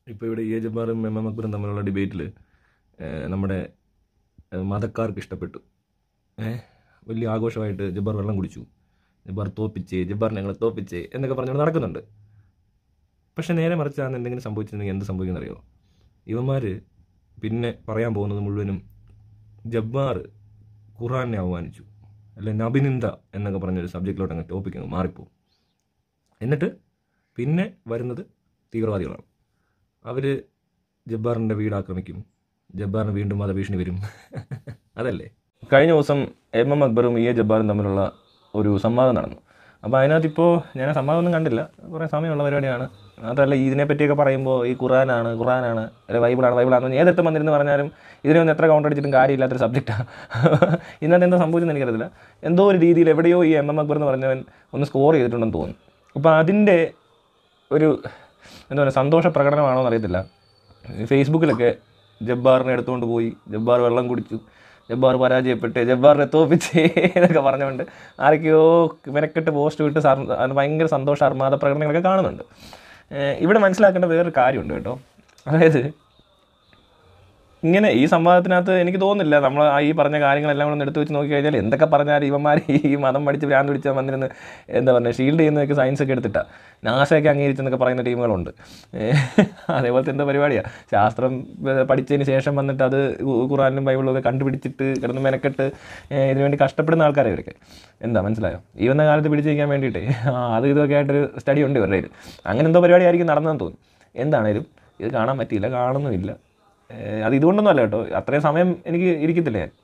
ഇപ്പോൾ ഇവിടെ E A ജബ്ബാറും എം എം അക്ബറും തമ്മിലുള്ള ഡിബേറ്റിൽ നമ്മുടെ ഏഹ്, മതക്കാർക്ക് ഇഷ്ടപ്പെട്ടു ഏഹ് വലിയ ആഘോഷമായിട്ട് ജബ്ബാർ വെള്ളം കുടിച്ചു ജബ്ബാർ തോപ്പിച്ച് ജബ്ബാർ ഞങ്ങളെ തോപ്പിച്ച് എന്നൊക്കെ പറഞ്ഞുകൊണ്ട് നടക്കുന്നുണ്ട് പക്ഷെ നേരെ മറിച്ചാണ് എന്തെങ്കിലും സംഭവിച്ചിട്ടുണ്ടെങ്കിൽ എന്ത് സംഭവിക്കുന്നറിയോ ഇവന്മാർ പിന്നെ പറയാൻ പോകുന്നത് മുഴുവനും ജബ്ബാർ ഖുറാനെ അവമാനിച്ചു അല്ലെ നബിനിന്ദ എന്നൊക്കെ പറഞ്ഞൊരു സബ്ജക്റ്റിലോട്ട് അങ്ങ് ടോപ്പിക് അങ്ങ് മാറിപ്പോവും എന്നിട്ട് പിന്നെ വരുന്നത് തീവ്രവാദികളാണ് അവർ ജബ്ബാറിൻ്റെ വീട് ആക്രമിക്കും ജബ്ബാറിന് വീണ്ടും വധഭീഷണി വരും അതല്ലേ കഴിഞ്ഞ ദിവസം എം എം അക്ബറും ഇ എ ജബ്ബാറും തമ്മിലുള്ള ഒരു സംവാദം നടന്നു അപ്പോൾ അതിനകത്ത് ഇപ്പോൾ ഞാൻ ആ സംവാദം ഒന്നും കണ്ടില്ല കുറേ സമയമുള്ള പരിപാടിയാണ് അതല്ല ഇതിനെ പറ്റിയൊക്കെ പറയുമ്പോൾ ഈ ഖുറാനാണ് ഖുറാനാണ് അല്ലെ ബൈബിളാണ് ബൈബിളാണ് ഏതെടുത്ത് വന്നിരുന്ന് പറഞ്ഞാലും ഇതിനൊന്നും എത്ര കൗണ്ടർ അടിച്ചിട്ടും കാര്യമില്ലാത്തൊരു സബ്ജക്റ്റാണ് ഇന്നത്തെ എന്താ സംഭവിച്ചെന്ന് എനിക്കറിയത്തില്ല എന്തോ ഒരു രീതിയിൽ എവിടെയോ ഈ എം എം അക്ബർ എന്ന് പറഞ്ഞവൻ ഒന്ന് സ്കോർ ചെയ്തിട്ടുണ്ടെന്ന് തോന്നുന്നു അപ്പോൾ അതിൻ്റെ ഒരു എന്താ പറയുക സന്തോഷ പ്രകടനമാണോ എന്നറിയത്തില്ല ഫേസ്ബുക്കിലൊക്കെ ജബ്ബാറിനെ എടുത്തുകൊണ്ട് പോയി ജബ്ബാർ വെള്ളം കുടിച്ചു ജബ്ബാർ പരാജയപ്പെട്ട് ജബ്ബാറിനെ തോപ്പിച്ച് എന്നൊക്കെ പറഞ്ഞുകൊണ്ട് ആരൊക്കെയോ മെനക്കെട്ട് പോസ്റ്റ് വിട്ട് സർ അത് ഭയങ്കര സന്തോഷ അർമാദ പ്രകടനങ്ങളൊക്കെ കാണുന്നുണ്ട് ഏഹ് ഇവിടെ മനസ്സിലാക്കേണ്ട വേറൊരു കാര്യമുണ്ട് കേട്ടോ അതായത് ഇങ്ങനെ ഈ സംവാദത്തിനകത്ത് എനിക്ക് തോന്നുന്നില്ല നമ്മൾ ആ ഈ പറഞ്ഞ കാര്യങ്ങളെല്ലാം കൂടെ ഒന്ന് എടുത്ത് വെച്ച് നോക്കി കഴിഞ്ഞാൽ എന്തൊക്കെ പറഞ്ഞാൽ ഇവന്മാർ ഈ മതം പഠിച്ച് ഭ്രാന്ത് പിടിച്ചാൽ വന്നിരുന്ന് എന്താ പറയുക ഷീൽഡ് ചെയ്യുന്നതൊക്കെ സയൻസ് ഒക്കെ എടുത്തിട്ടാണ് നാസയൊക്കെ അംഗീകരിച്ചെന്നൊക്കെ പറയുന്ന ടീമുകളുണ്ട് ഏഹ് അതേപോലത്തെ എന്താ പരിപാടിയാണ് ശാസ്ത്രം ഏഹ് പഠിച്ചതിന് ശേഷം വന്നിട്ട് അത് ഖു- ഖുറാനിലും ബൈബിളിലും ഒക്കെ കണ്ടുപിടിച്ചിട്ട് കിടന്ന് മെനക്കെട്ട് ഏഹ് ഇതിനു വേണ്ടി കഷ്ടപ്പെടുന്ന ആൾക്കാരെ ഇവരൊക്കെ എന്താ മനസ്സിലായോ ഈ വന്ന കാലത്ത് പിടിച്ചിരിക്കാൻ വേണ്ടിയിട്ട് ആ അത് ഇതൊക്കെ ആയിട്ടൊരു സ്റ്റഡി ഉണ്ട് ഇവരുടെ കയ്യിൽ അങ്ങനെ എന്തോ പരിപാടി ആയിരിക്കും നടന്നതെന്ന് തോന്നുന്നു എന്താണേലും ഇത് കാണാൻ പറ്റിയില്ല കാണുന്നുമില്ല ഏഹ് അത് ഇതുകൊണ്ടൊന്നും അല്ല കേട്ടോ അത്രയും സമയം എനിക്ക് ഇരിക്കത്തില്ല ഞാൻ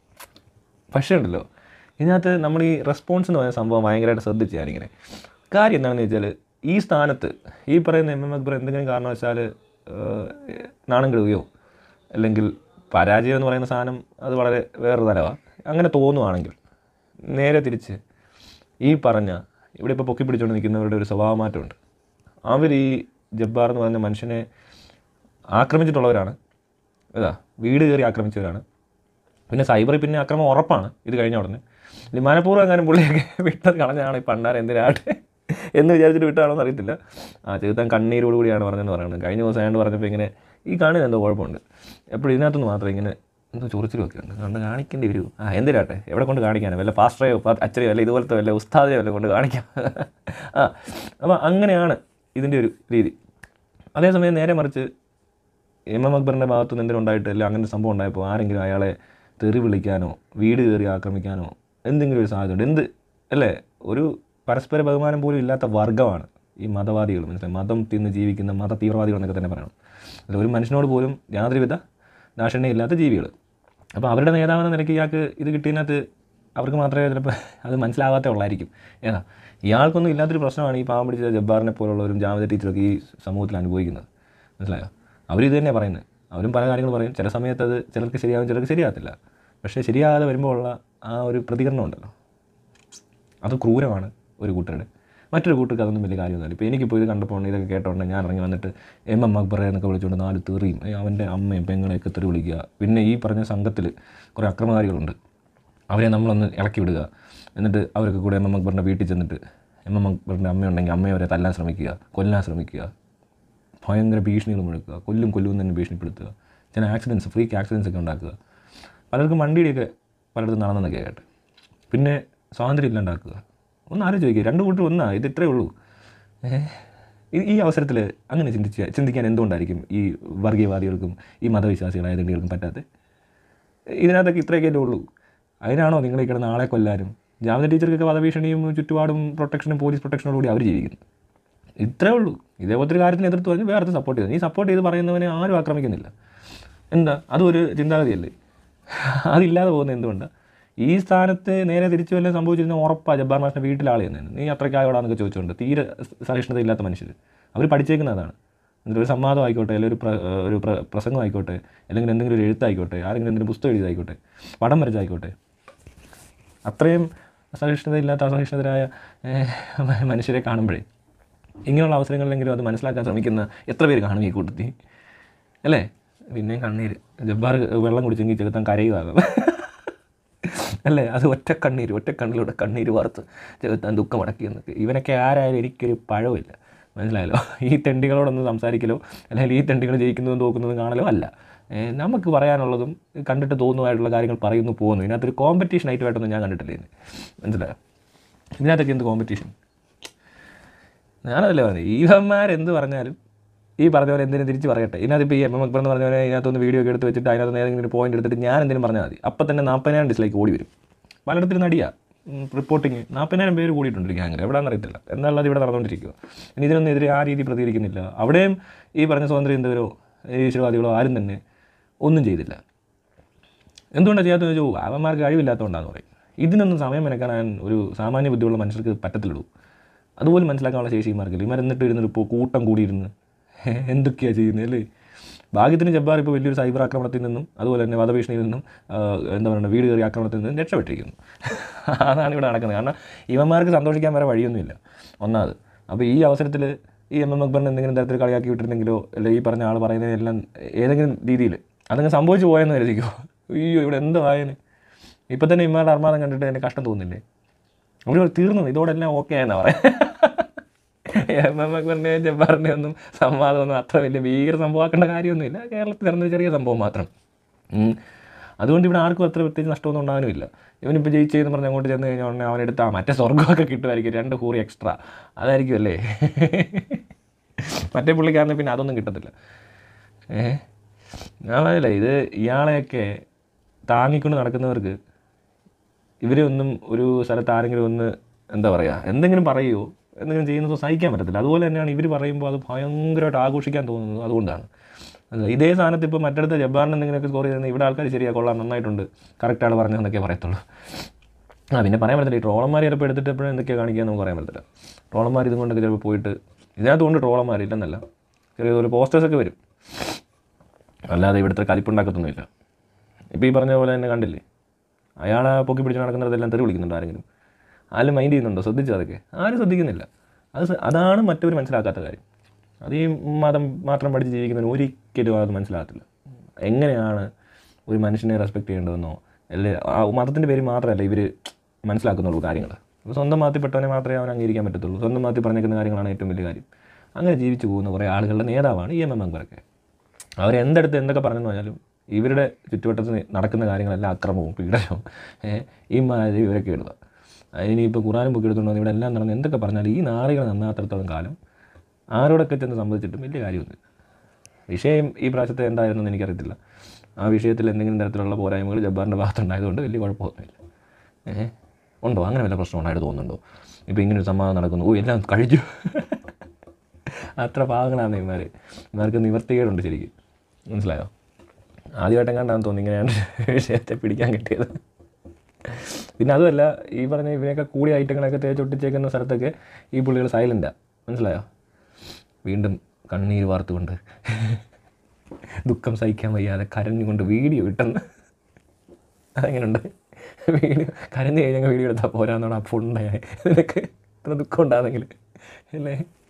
പക്ഷേ ഉണ്ടല്ലോ ഇതിനകത്ത് നമ്മൾ ഈ റെസ്പോൺസ് എന്ന് പറയുന്ന സംഭവം ഭയങ്കരമായിട്ട് ശ്രദ്ധിച്ചു ഞാനിങ്ങനെ കാര്യം എന്താണെന്ന് വെച്ചാൽ ഈ സ്ഥാനത്ത് ഈ പറയുന്ന എം എം അക്ബർ എന്തെങ്കിലും കാരണവശാൽ ഏഹ്, നാണം കെടുകയോ അല്ലെങ്കിൽ പരാജയം എന്ന് പറയുന്ന സാധനം അത് വളരെ വേറൊരു തരമാണ് അങ്ങനെ തോന്നുവാണെങ്കിൽ നേരെ തിരിച്ച് ഈ പറഞ്ഞ ഇവിടെ ഇപ്പോൾ പൊക്കി പിടിച്ചുകൊണ്ട് നിൽക്കുന്നവരുടെ ഒരു സ്വഭാവമാറ്റമുണ്ട് അവർ ഈ ജബ്ബാർ എന്ന് പറയുന്ന മനുഷ്യനെ ആക്രമിച്ചിട്ടുള്ളവരാണ് ഇതാ വീട് കയറി ആക്രമിച്ചവരാണ് പിന്നെ സൈബറിൽ പിന്നെ ആക്രമണം ഉറപ്പാണ് ഇത് കഴിഞ്ഞ ഉടനെ ഇനി മനഃപൂർവ്വം എങ്ങാനും പുള്ളിയൊക്കെ വിട്ടത് കളഞ്ഞാണ് ഈ പണ്ടാരം എന്തിനാട്ടെ എന്ന് വിചാരിച്ചിട്ട് വിട്ടാണോ എന്ന് അറിയത്തില്ല ആ ചെറുത്താൻ കണ്ണീരോട് കൂടിയാണ് പറഞ്ഞതെന്ന് പറയുന്നത് കഴിഞ്ഞ ദിവസം അയാണ്ട് പറഞ്ഞപ്പോൾ ഇങ്ങനെ ഈ കണ്ണിന് എന്തോ കുഴപ്പമുണ്ട് എപ്പോഴും ഇതിനകത്തുനിന്ന് മാത്രം ഇങ്ങനെ എന്തോ ചൊറിച്ചിലൊക്കെ ഉണ്ട് അതുകൊണ്ട് കാണിക്കേണ്ടി വരൂ ആ എന്തിനാട്ടെ എവിടെ കൊണ്ട് കാണിക്കാനോ വല്ല പാസ്റ്ററയോ പാ- അച്ചടിയോ അല്ല ഇതുപോലത്തെ വല്ല ഉസ്താദയോ വല്ല കൊണ്ട് കാണിക്കാം ആ അപ്പോൾ അങ്ങനെയാണ് ഇതിൻ്റെ ഒരു രീതി അതേസമയം നേരെ മറിച്ച് എം എം അക്ബറിൻ്റെ ഭാഗത്തു നിന്ന് എന്തെങ്കിലും ഉണ്ടായിട്ട് അല്ല അങ്ങനെ ഒരു സംഭവം ഉണ്ടായപ്പോൾ ആരെങ്കിലും അയാളെ തെറി വിളിക്കാനോ വീട് കയറി ആക്രമിക്കാനോ എന്തെങ്കിലും ഒരു സാധ്യത ഉണ്ട് എന്ത് അല്ലേ ഒരു പരസ്പര ബഹുമാനം പോലും ഇല്ലാത്ത വർഗ്ഗമാണ് ഈ മതവാദികൾ മനസ്സിലായി മതം തിന്ന് ജീവിക്കുന്ന മത തീവ്രവാദികൾ എന്നൊക്കെ തന്നെ പറയണം അല്ല ഒരു മനുഷ്യനോട് പോലും യാതൊരുവിധ ദാക്ഷിണ്യമില്ലാത്ത ജീവികൾ അപ്പോൾ അവരുടെ നേതാവെന്ന നിലയ്ക്ക് ഇയാൾക്ക് ഇത് കിട്ടിയതിനകത്ത് അവർക്ക് മാത്രമേ ചിലപ്പോൾ അത് മനസ്സിലാവാത്തേ ഉള്ളായിരിക്കും ഏതാ ഇയാൾക്കൊന്നും ഇല്ലാത്തൊരു പ്രശ്നമാണ് ഈ പാവം പിടിച്ച ജബ്ബാറിനെ പോലുള്ളവരും ജാമിത ടീച്ചറൊക്കെ ഈ സമൂഹത്തിൽ അനുഭവിക്കുന്നത് മനസ്സിലായോ അവരിത് തന്നെ പറയുന്നത് അവരും പല കാര്യങ്ങൾ പറയും ചില സമയത്ത് അത് ചിലർക്ക് ശരിയാവും ചിലർക്ക് ശരിയാകത്തില്ല പക്ഷേ ശരിയാകാതെ വരുമ്പോൾ ഉള്ള ആ ഒരു പ്രതികരണം ഉണ്ടല്ലോ അത് ക്രൂരമാണ് ഒരു കൂട്ടരുടെ മറ്റൊരു കൂട്ടർക്ക് അതൊന്നും വലിയ കാര്യമൊന്നുമില്ല ഇപ്പോൾ എനിക്കിപ്പോൾ ഇത് കണ്ടപ്പോൾ ഇതൊക്കെ കേട്ടോണ്ട് ഞാൻ ഇറങ്ങി വന്നിട്ട് എം എം അക്ബറെ എന്നൊക്കെ വിളിച്ചുകൊണ്ട് നാല് തെറിയും ഏ, അവൻ്റെ അമ്മയും പെങ്ങളെയൊക്കെ തെറി വിളിക്കുക പിന്നെ ഈ പറഞ്ഞ സംഘത്തിൽ കുറേ അക്രമകാരികളുണ്ട് അവരെ നമ്മളൊന്ന് ഇളക്കി വിടുക എന്നിട്ട് അവരൊക്കെ കൂടെ എം എം അക്ബറിൻ്റെ വീട്ടിൽ ചെന്നിട്ട് എം എം അക്ബറിൻ്റെ അമ്മയുണ്ടെങ്കിൽ അമ്മയെ അവരെ തല്ലാൻ ശ്രമിക്കുക കൊല്ലാൻ ശ്രമിക്കുക ഭയങ്കര ഭീഷണികൾ മുഴക്കുക കൊല്ലും കൊല്ലും എന്ന് തന്നെ ഭീഷണിപ്പെടുത്തുക ചില ആക്സിഡൻസ് ഫ്രീക്ക് ആക്സിഡൻസ് ഒക്കെ ഉണ്ടാക്കുക പലർക്കും വണ്ടിയുടെയൊക്കെ പലയിടത്തും നടന്നെന്നൊക്കെ കേട്ടെ പിന്നെ സ്വാതന്ത്ര്യം ഇല്ലാണ്ടാക്കുക ഒന്ന് ആരും ചോദിക്കുക രണ്ട് കൂട്ടർ ഒന്നാ ഇത് ഇത്രയേ ഉള്ളൂ ഏഹ്? ഈ- ഈ അവസരത്തിൽ അങ്ങനെ ചിന്തിച്ച ചിന്തിക്കാൻ എന്തുകൊണ്ടായിരിക്കും ഈ വർഗീയവാദികൾക്കും ഈ മതവിശ്വാസികളായ തെണ്ടികൾക്കും പറ്റാത്തത് ഇതിനകത്തൊക്കെ ഇത്രയൊക്കെ ഉള്ളൂ അതിനാണോ നിങ്ങൾ ഈ കിടന്ന് ആളെ കൊല്ലാനും ജാമ്യ ടീച്ചർക്കൊക്കെ വധഭീഷണിയും ചുറ്റുപാടും പ്രൊട്ടക്ഷനും പോലീസ് പ്രൊട്ടക്ഷനോടുകൂടി അവർ ജീവിക്കുന്നു ഇത്രേ ഉള്ളൂ ഇതേപോലത്തെ ഒരു കാര്യത്തിന് എതിർത്ത് പറഞ്ഞ് വേറെ സപ്പോർട്ട് ചെയ്യുന്നു ഈ സപ്പോർട്ട് ചെയ്ത് പറയുന്നവനെ ആരും ആക്രമിക്കുന്നില്ല എന്താ അതും ഒരു ചിന്താഗതിയല്ലേ അതില്ലാതെ പോകുന്നത് എന്തുകൊണ്ടാണ് ഈ സ്ഥാനത്ത് നേരെ തിരിച്ചു വല്ലതും സംഭവിച്ചിരുന്ന ഉറപ്പാണ് ജബ്ബാർ മാഷിൻ്റെ വീട്ടിലെ ആൾ തന്നെയാണ് നീ അത്രയ്ക്കായോടാന്നൊക്കെ ചോദിച്ചുകൊണ്ട് തീരെ സഹിഷ്ണുത ഇല്ലാത്ത മനുഷ്യർ അവർ പഠിച്ചേക്കുന്ന അതാണ് എന്നിട്ട് ഒരു സംവാദം ആയിക്കോട്ടെ അല്ലെങ്കിൽ ഒരു പ്ര ഒരു പ്ര പ്രസംഗം ആയിക്കോട്ടെ അല്ലെങ്കിൽ എന്തെങ്കിലും ഒരു എഴുത്തായിക്കോട്ടെ ആരെങ്കിലും എന്തെങ്കിലും പുസ്തകം എഴുതായിക്കോട്ടെ പടം വരച്ചായിക്കോട്ടെ അത്രയും അസഹിഷ്ണുതയില്ലാത്ത അസഹിഷ്ണുതരായ ഏഹ്, മനുഷ്യരെ കാണുമ്പോഴേ ഇങ്ങനെയുള്ള അവസരങ്ങളിലെങ്കിലും അത് മനസ്സിലാക്കാൻ ശ്രമിക്കുന്ന എത്ര പേര് കാണും ഈ കൂട്ടത്തിൽ അല്ലേ പിന്നെയും കണ്ണീര് ജബ്ബാർ വെള്ളം കുടിച്ചെങ്കിൽ ചെറുത്താൻ കരയുക അല്ലേ അത് ഒറ്റ കണ്ണീര് ഒറ്റ കണ്ണിലൂടെ കണ്ണീര് വാർത്ത് ചെറുത്താൻ ദുഃഖം അടക്കി എന്നൊക്കെ ഇവനൊക്കെ ആരായാലും എനിക്കൊരു പഴമില്ല മനസ്സിലായല്ലോ ഈ തെണ്ടികളോടൊന്ന് സംസാരിക്കലോ അല്ലെങ്കിൽ ഈ തെണ്ടികൾ ജയിക്കുന്നതും തോക്കുന്നതും കാണലോ അല്ല ഏ, നമുക്ക് പറയാനുള്ളതും കണ്ടിട്ട് തോന്നുമായിട്ടുള്ള കാര്യങ്ങൾ പറയുന്നു പോകുന്നു ഇതിനകത്തൊരു കോമ്പറ്റീഷൻ ആയിട്ടുമായിട്ടൊന്നും ഞാൻ കണ്ടിട്ടില്ല ഇതിന് മനസ്സിലായോ ഇതിനകത്തൊക്കെ എന്ത് കോമ്പറ്റീഷൻ ഞാനതല്ലേ പറഞ്ഞത് ഈവന്മാരെന്ത് പറഞ്ഞാലും ഈ പറഞ്ഞ പോലെ എന്തിനും തിരിച്ച് പറയട്ടെ ഇതിനകത്ത് ഇപ്പോൾ ഈ എം എം അക്ബർ എന്ന് പറഞ്ഞ പോലെ ഇതിനകത്തൊന്ന് വീഡിയോ ഒക്കെ എടുത്ത് വെച്ചിട്ട് അതിനകത്ത് ഏതെങ്കിലും പോയിന്റ് എടുത്തിട്ട് ഞാൻ എന്തെങ്കിലും പറഞ്ഞാൽ മതി അപ്പം തന്നെ നാൽപ്പതിനായിരം ഡിസ്ലൈക്ക് ഓടി വരും പലയിടത്തിലും നടിയാ റിപ്പോർട്ടിങ് നാൽപ്പതിനായിരം പേര് കൂടിയിട്ടുണ്ട് ഗ്യാങ്ങിൽ എവിടെയാണെന്ന് അറിയത്തില്ല എന്നുള്ളത് ഇവിടെ നടന്നുകൊണ്ടിരിക്കുക ഇനി ഇതിനൊന്നും എതിരെ ആ രീതി പ്രതികരിക്കുന്നില്ല അവിടെയും ഈ പറഞ്ഞ സ്വാതന്ത്ര്യം എന്തവരോ ഈശ്വരവാദികളോ ആരും തന്നെ ഒന്നും ചെയ്തില്ല എന്തുകൊണ്ടാണ് ചെയ്യാത്തത് ചോദിച്ചു അവന്മാർക്ക് കഴിവില്ലാത്തതുകൊണ്ടാന്ന് പറയും ഇതിനൊന്നും സമയം മെനക്കാൻ ഒരു സാമാന്യ ബുദ്ധിയുള്ള മനുഷ്യർക്ക് പറ്റത്തില്ലൂ അതുപോലും മനസ്സിലാക്കാനുള്ള ശേഷി ഇമാർക്കില്ല ഇമാർ എന്നിട്ട് ഇരുന്നിട്ട് ഇപ്പോൾ കൂട്ടം കൂടിയിരുന്ന് എന്തൊക്കെയാണ് ചെയ്യുന്നത് അല്ലേ ഭാഗ്യത്തിന് ജബ്ബാർ ഇപ്പോൾ വലിയൊരു സൈബർ ആക്രമണത്തിൽ നിന്നും അതുപോലെ തന്നെ വധഭീഷണിയിൽ നിന്നും ആ, എന്താ പറയുക വീട് കയറി ആക്രമണത്തിൽ നിന്നും രക്ഷപ്പെട്ടിരിക്കുന്നു അതാണ് ഇവിടെ നടക്കുന്നത് കാരണം ഇവന്മാർക്ക് സന്തോഷിക്കാൻ വേറെ വഴിയൊന്നുമില്ല ഒന്നാമത് അപ്പോൾ ഈ അവസരത്തിൽ ഈ എം എം അക്ബറിനെ എന്തെങ്കിലും തരത്തിൽ കളിയാക്കി വിട്ടിരുന്നെങ്കിലോ അല്ലെങ്കിൽ ഈ പറഞ്ഞ ആൾ പറയുന്നതെല്ലാം ഏതെങ്കിലും രീതിയിൽ അതങ്ങ് സംഭവിച്ചു പോയെന്ന് കരുതിക്കോ അയ്യോ ഇവിടെ എന്തോ ആയന് ഇപ്പം തന്നെ ഇമ്മാരുടെ അർമാദം കണ്ടിട്ട് എനിക്ക് കഷ്ടം തോന്നുന്നില്ലേ അവർ തീർന്നു ഇതോടെ എല്ലാം ഓക്കെ ആയെന്നാ പറയാം എം എം അക്ബറിൻ്റെ ജബ്ബാറിൻ്റെ ഒന്നും സംവാദമൊന്നും അത്ര വലിയ ഭീകര സംഭവമാക്കേണ്ട കാര്യമൊന്നുമില്ല കേരളത്തിൽ നടന്ന ചെറിയ സംഭവം മാത്രം ഉം. അതുകൊണ്ട് ഇവിടെ ആർക്കും അത്ര പ്രത്യേകിച്ച് നഷ്ടമൊന്നും ഉണ്ടാകാനുമില്ല ഇവനിപ്പോൾ ജയിച്ചെന്ന് പറഞ്ഞ് അങ്ങോട്ട് ചെന്ന് കഴിഞ്ഞാൽ ഉടനെ അവനെടുത്ത് ആ മറ്റേ സ്വർഗ്ഗമൊക്കെ കിട്ടുമായിരിക്കും രണ്ട് കൂറി എക്സ്ട്രാ അതായിരിക്കും അല്ലേ മറ്റേ പുള്ളിക്കാരന് പിന്നെ അതൊന്നും കിട്ടത്തില്ല ഏ ഞാൻ പറയില്ല ഇത് ഇയാളെയൊക്കെ താങ്ങിക്കൊണ്ട് നടക്കുന്നവർക്ക് ഇവരെ ഒന്നും ഒരു സ്ഥലത്ത് ആരെങ്കിലും ഒന്ന് എന്താ പറയുക എന്തെങ്കിലും പറയുമോ എന്തെങ്കിലും ചെയ്യുന്നത് സഹിക്കാൻ പറ്റത്തില്ല അതുപോലെ തന്നെയാണ് ഇവർ പറയുമ്പോൾ അത് ഭയങ്കരമായിട്ട് ആഘോഷിക്കാൻ തോന്നുന്നത് അതുകൊണ്ടാണ് അത് ഇതേ സാധനത്ത് ഇപ്പോൾ മറ്റടുത്ത ജബ്ബാറിന് എന്തെങ്കിലുമൊക്കെ സ്കോർ ചെയ്തെന്ന് ഇവിടെ ആൾക്കാർ ശരിയാ കൊള്ളാം നന്നായിട്ടുണ്ട് കറക്റ്റാണ് പറഞ്ഞതെന്നൊക്കെ പറയത്തുള്ളൂ ആ പിന്നെ പറയാൻ പറ്റത്തില്ല ഈ ട്രോളന്മാർ ചിലപ്പോൾ എടുത്തിട്ട് എപ്പോഴും എന്തൊക്കെയാണ് കാണിക്കുക നമുക്ക് പറയാൻ പറ്റത്തില്ല ട്രോളന്മാർ ഇതും കൊണ്ടൊക്കെ ചിലപ്പോൾ പോയിട്ട് ഇതിനകത്ത് കൊണ്ട് ട്രോളന്മാർ ഇല്ലെന്നല്ല ചെറിയ ഒരു പോസ്റ്റേഴ്സൊക്കെ വരും അല്ലാതെ ഇവിടുത്തെ കലിപ്പുണ്ടാക്കത്തൊന്നുമില്ല ഇപ്പോൾ ഈ പറഞ്ഞ പോലെ തന്നെ കണ്ടില്ലേ അയാളെ പൊക്കി പിടിച്ച് നടക്കുന്നിടത്തെല്ലാം തെറി വിളിക്കുന്നുണ്ട് ആരെങ്കിലും ആരും മൈൻഡ് ചെയ്യുന്നുണ്ടോ ശ്രദ്ധിച്ചോ അതൊക്കെ ആരും ശ്രദ്ധിക്കുന്നില്ല അത് സ- അതാണ് മറ്റവർ മനസ്സിലാക്കാത്ത കാര്യം അത് ഈ മതം മാത്രം പഠിച്ച് ജീവിക്കുന്നവർ ഒരിക്കലും അത് മനസ്സിലാകത്തില്ല എങ്ങനെയാണ് ഒരു മനുഷ്യനെ റെസ്പെക്ട് ചെയ്യേണ്ടതെന്നോ അല്ലെ ആ മതത്തിൻ്റെ പേര് മാത്രമല്ല ഇവർ മനസ്സിലാക്കുന്നുള്ളൂ കാര്യങ്ങൾ അപ്പോൾ സ്വന്തം മതത്തിൽപ്പെട്ടവനെ മാത്രമേ അവൻ അംഗീകരിക്കാൻ പറ്റത്തുള്ളൂ സ്വന്തം മതത്തിൽ പറഞ്ഞേക്കുന്ന കാര്യങ്ങളാണ് ഏറ്റവും വലിയ കാര്യം അങ്ങനെ ജീവിച്ചു പോകുന്ന കുറേ ആളുകളുടെ നേതാവാണ് ഈ എം എം അക്ബറൊക്കെ അവരെന്തെടുത്ത് എന്തൊക്കെ പറഞ്ഞെന്ന് പറഞ്ഞാലും ഇവരുടെ ചുറ്റുവട്ടത്ത് നടക്കുന്ന കാര്യങ്ങളെല്ലാം അക്രമവും പീഡനവും ഏഹ്, ഈ മാതിരി ഇവരൊക്കെ എഴുതുക അതിനിപ്പോൾ ഖുറാനും ബുക്ക് എടുത്തുകൊണ്ട് വന്ന് ഇവിടെ എല്ലാം നടന്ന് എന്തൊക്കെ പറഞ്ഞാലും ഈ നാറികൾ നന്നാത്രത്തോളം കാലം ആരോടൊക്കെ ചെന്ന് സംബന്ധിച്ചിട്ടും വലിയ കാര്യമൊന്നും വിഷയം ഈ പ്രാവശ്യത്തെ എന്തായിരുന്നു എന്ന് എനിക്കറിയത്തില്ല ആ വിഷയത്തിൽ എന്തെങ്കിലും തരത്തിലുള്ള പോരായ്മകൾ ജബ്ബാറിൻ്റെ ഭാഗത്തുണ്ടായതുകൊണ്ട് വലിയ കുഴപ്പമൊന്നുമില്ല ഏഹ് ഉണ്ടോ അങ്ങനെ വല്ല പ്രശ്നം ഉണ്ടായിട്ട് തോന്നുന്നുണ്ടോ ഇപ്പോൾ ഇങ്ങനെ ഒരു സംവാദം നടക്കുന്നു ഓ എല്ലാം കഴിഞ്ഞു അത്ര പാവങ്ങളാണ് ഇവന്മാർ ഇവർക്ക് നിവർത്തികേടുണ്ട് ശരിക്കും മനസ്സിലായോ ആദ്യമായിട്ടും കണ്ടാന്ന് തോന്നി ഇങ്ങനെയാണ് വിഷയത്തെ പിടിക്കാൻ കിട്ടിയത് പിന്നെ അതുമല്ല ഈ പറഞ്ഞ ഇവനെയൊക്കെ കൂടിയ ഐറ്റങ്ങളൊക്കെ തേച്ചൊട്ടിച്ചേക്കുന്ന സ്ഥലത്തൊക്കെ ഈ പുള്ളികൾ സൈലൻ്റാണ് മനസ്സിലായോ വീണ്ടും കണ്ണീര് വാർത്തുകൊണ്ട് ദുഃഖം സഹിക്കാൻ വയ്യാതെ കരഞ്ഞുകൊണ്ട് വീഡിയോ ഇട്ടെന്ന് അതെങ്ങനെയുണ്ട് വീഡിയോ കരഞ്ഞു കഴിഞ്ഞാൽ വീഡിയോ എടുത്താൽ പോരാന്നോട് അപ്പോൾ ഉണ്ടായ നിനക്ക് ഇത്ര ദുഃഖം ഉണ്ടാകുന്നെങ്കിൽ അല്ലേ